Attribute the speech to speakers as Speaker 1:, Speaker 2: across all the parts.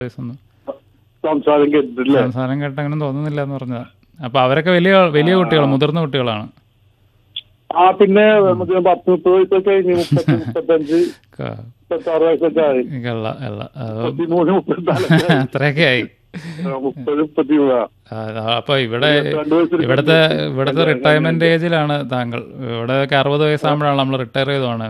Speaker 1: വയസ്സൊന്നും
Speaker 2: സംസാരം കേട്ടിട്ടില്ലേ
Speaker 1: സംസാരം കേട്ട് അങ്ങനെ തോന്നുന്നില്ല എന്ന് പറഞ്ഞതാ അപ്പൊ അവരൊക്കെ വലിയ വലിയ കുട്ടികൾ മുതിർന്ന കുട്ടികളാണ്
Speaker 2: ആ പിന്നെ നമുക്ക് പത്ത് മുപ്പത് വയസ്സൊക്കെ കഴിഞ്ഞ് മുപ്പത്തി മുപ്പത്തഞ്ച്
Speaker 1: ക-
Speaker 2: മുപ്പത്തി ആറ് വയസ്സൊക്കെ ആയി
Speaker 1: കള്ള കള്ള അത്
Speaker 2: മുപ്പത്തിമൂന്ന് മുപ്പത്തിനാല്
Speaker 1: അത്രയൊക്കെ ആയി
Speaker 2: മുപ്പത് മുപ്പത്തി മൂന്ന്
Speaker 1: ആ, അപ്പൊ ഇവിടെ
Speaker 2: രണ്ട് വയസ്സിൽ
Speaker 1: ഇവിടുത്തെ ഇവിടുത്തെ റിട്ടയർമെന്റ് ഏജിലാണ് താങ്കൾ ഇവിടെ അറുപത് വയസ്സാകുമ്പോഴാണ് നമ്മൾ റിട്ടയർ ചെയ്തതാണ്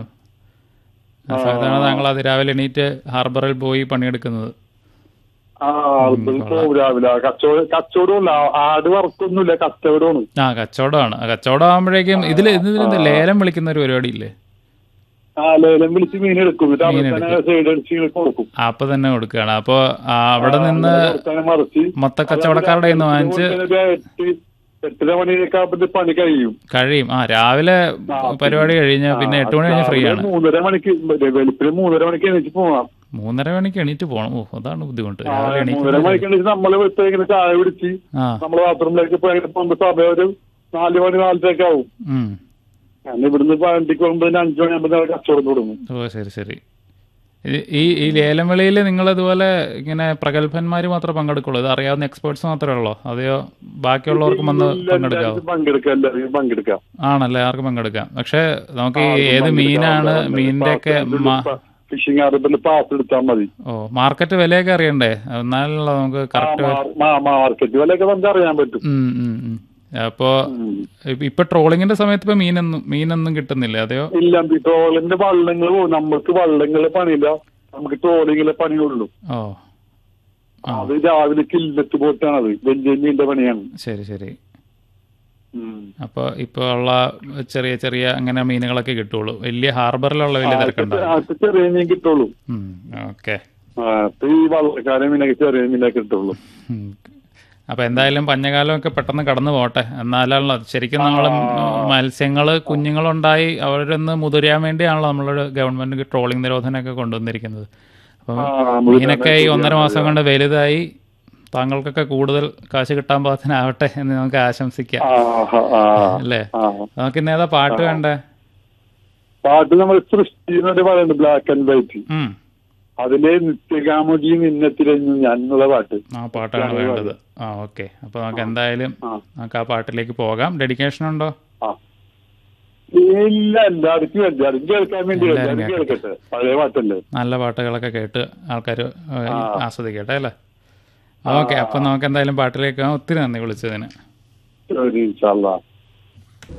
Speaker 1: ആ സമയത്താണ് താങ്കൾ അതിരാവിലെ എണീറ്റ് ഹാർബറിൽ പോയി പണിയെടുക്കുന്നത്
Speaker 2: ആ ഇപ്പൊ രാവിലെ കച്ചവടം കച്ചവടമല്ല ആട് വർക്കൊന്നുമില്ല കച്ചവടമാണ്
Speaker 1: ആ കച്ചവടമാണ് ആ, കച്ചവടം ആകുമ്പോഴേക്കും ഇതിൽ ഇതിന് ലേലം വിളിക്കുന്ന ഒരു പരിപാടി ഇല്ലേ
Speaker 2: ആ ലേലം വിളിച്ച് മീൻ എടുക്കും എന്നിട്ട് അവിടെ തന്നെ സൈഡ് അടിച്ച് ഇങ്ങനെ കൊടുക്കും
Speaker 1: അപ്പൊ തന്നെ കൊടുക്കുകയാണ് അപ്പൊ ആ, അവിടെ നിന്ന്
Speaker 2: കൊടുക്കാനും മറിച്ച്
Speaker 1: മൊത്ത കച്ചവടക്കാരുടെ കയ്യിൽ നിന്ന് വാങ്ങിച്ച്
Speaker 2: ഒരു എട്ട് എട്ടര മണിയൊക്കെ ആകുമ്പോ പണി കഴിയും
Speaker 1: കഴിയും ആ രാവിലെ പരിപാടി കഴിഞ്ഞ് പിന്നെ എട്ട് മണി കഴിഞ്ഞ് ഫ്രീ ആണ്
Speaker 2: രാവിലെ മൂന്നര മണിക്ക് വെളുപ്പിന് മൂന്നര മണിക്ക് എണീച്ച് പോവാം
Speaker 1: മൂന്നര മണിക്ക് എണീറ്റ് പോകണം ഓ അതാണ് ബുദ്ധിമുട്ട്
Speaker 2: ആ,
Speaker 1: രാവിലെ
Speaker 2: മൂന്നര
Speaker 1: എണീറ്റ്
Speaker 2: മണിക്ക് എണീച്ച് നമ്മള് വെച്ച് ഇങ്ങനെ ചായ പിടിച്ച്
Speaker 1: ആ
Speaker 2: നമ്മള് ബാത്റൂമിലേക്ക് പോയി അങ്ങനെ പോകുമ്പോ സമയം ഒരു നാല് മണി നാലരയൊക്കെ ആവും
Speaker 1: ഉം
Speaker 2: ഞാൻ ഇവിടുന്ന് വണ്ടിക്ക് പോകുമ്പോ അഞ്ചു മണിയാകുമ്പോ കച്ചവടം തുടങ്ങും
Speaker 1: ഓ ശരി ശരി ഈ- ഈ ഈ ലേലം വിളിയിൽ നിങ്ങൾ ഇതുപോലെ ഇങ്ങനെ പ്രഗത്ഭന്മാർ മാത്രമേ പങ്കെടുക്കുള്ളൂ ഇത് അറിയാവുന്ന എക്സ്പേർട്സ് മാത്രമേ ഉള്ളോ അതെയോ ബാക്കിയുള്ളവർക്കും വന്ന് പങ്കെടുക്കാവോ
Speaker 2: എല്ലാവർക്കും പങ്കെടുക്കാം എല്ലാവർക്കും പങ്കെടുക്കാം
Speaker 1: ആണല്ലേ ആർക്കും പങ്കെടുക്കാം പക്ഷെ നമുക്ക് ഈ ഏത് മീനാണ് മീനിന്റെ ഒക്കെ
Speaker 2: ഫിഷിംഗ് ഹാർബറിൽ പാസ് എടുത്താൽ മതി
Speaker 1: ഓ മാർക്കറ്റ് വിലയൊക്കെ അറിയണ്ടേ എന്നാലല്ലോ നമുക്ക് കറക്റ്റ്
Speaker 2: മാർക്കറ്റ് വിലയൊക്കെ നമുക്ക് അറിയാൻ പറ്റും
Speaker 1: അപ്പോ ഇപ്പ- ഇപ്പൊ ട്രോളിങ്ങിന്റെ സമയത്ത് ഇപ്പൊ മീനൊന്നും മീനൊന്നും കിട്ടുന്നില്ല അതെയോ
Speaker 2: ഇല്ല ട്രോളിന്റെ വള്ളങ്ങൾ പോകും നമുക്ക് വള്ളങ്ങളെ പണിയില്ല നമുക്ക് ട്രോളിങ്ങിലെ പണിയുള്ളൂ
Speaker 1: ഓ
Speaker 2: അത് രാവിലെ കില്ലത്ത് ബോട്ടാണത് വലിയ മീനിന്റെ പണിയാണ്
Speaker 1: ശരി ശരി
Speaker 2: ഉം.
Speaker 1: അപ്പൊ ഇപ്പൊ ഉള്ള ചെറിയ ചെറിയ അങ്ങനെ മീനുകളൊക്കെ കിട്ടുള്ളൂ വലിയ ഹാർബറിലുള്ള വലിയ തിരക്കുണ്ടാവും
Speaker 2: അത് ചെറിയ മീൻ കിട്ടുള്ളൂ
Speaker 1: ഓക്കെ
Speaker 2: ആ, അപ്പൊ ഈ വള്ളക്കാരെ മീനൊക്കെ ചെറിയ മീനൊക്കെ കിട്ടുള്ളൂ
Speaker 1: അപ്പൊ എന്തായാലും പഞ്ഞകാലമൊക്കെ പെട്ടെന്ന് കടന്നു പോട്ടെ എന്നാലാണല്ലോ ശരിക്കും നമ്മൾ മത്സ്യങ്ങള് കുഞ്ഞുങ്ങളുണ്ടായി അവരൊന്ന് മുതിരാൻ വേണ്ടിയാണല്ലോ നമ്മളൊരു ഗവൺമെന്റ് ട്രോളിംഗ് നിരോധനമൊക്കെ കൊണ്ടുവന്നിരിക്കുന്നത് അപ്പം
Speaker 2: ആ,
Speaker 1: മീനൊക്കെ ഈ ഒന്നര മാസം കൊണ്ട് വലുതായി താങ്കൾക്കൊക്കെ കൂടുതൽ കാശ് കിട്ടാൻ പാകത്തിനാവട്ടെ എന്ന് നമുക്ക് ആശംസിക്കാം
Speaker 2: ആ, ആ, ആ,
Speaker 1: അല്ലേ
Speaker 2: ആ.
Speaker 1: നമുക്ക് ഇന്ന് ഏതാ പാട്ട് വേണ്ടേ
Speaker 2: പാട്ട് നമ്മൾ സൃഷ്ടി എന്നൊരു പറയുന്നുണ്ട് ബ്ലാക്ക് ആൻഡ് വൈറ്റ്
Speaker 1: ഉം
Speaker 2: അതിലെ നിത്യകാമുകി നിന്നെ തിരഞ്ഞു ഞാൻ എന്നുള്ള പാട്ട്
Speaker 1: ആ പാട്ടാണ് വേണ്ടത് ആ ഓക്കെ അപ്പൊ നമുക്ക് എന്തായാലും
Speaker 2: ആ.
Speaker 1: നമുക്ക് ആ പാട്ടിലേക്ക് പോകാം ഡെഡിക്കേഷൻ ഉണ്ടോ
Speaker 2: ആ ഇല്ല എല്ലാവർക്കും എല്ലാവർക്കും കേൾക്കാൻ വേണ്ടി എല്ലാവരും കേൾക്കട്ടെ പഴയ പാട്ടല്ലേ
Speaker 1: നല്ല പാട്ടുകളൊക്കെ കേട്ട് ആൾക്കാർ ആസ്വദിക്കട്ടെ അല്ലേ ഓക്കെ അപ്പൊ നമുക്ക് എന്തായാലും പാട്ടിലേക്ക് പോകാം. ഒത്തിരി നന്ദി വിളിച്ചതിന്
Speaker 2: ശരി ഇൻഷാല്ലാ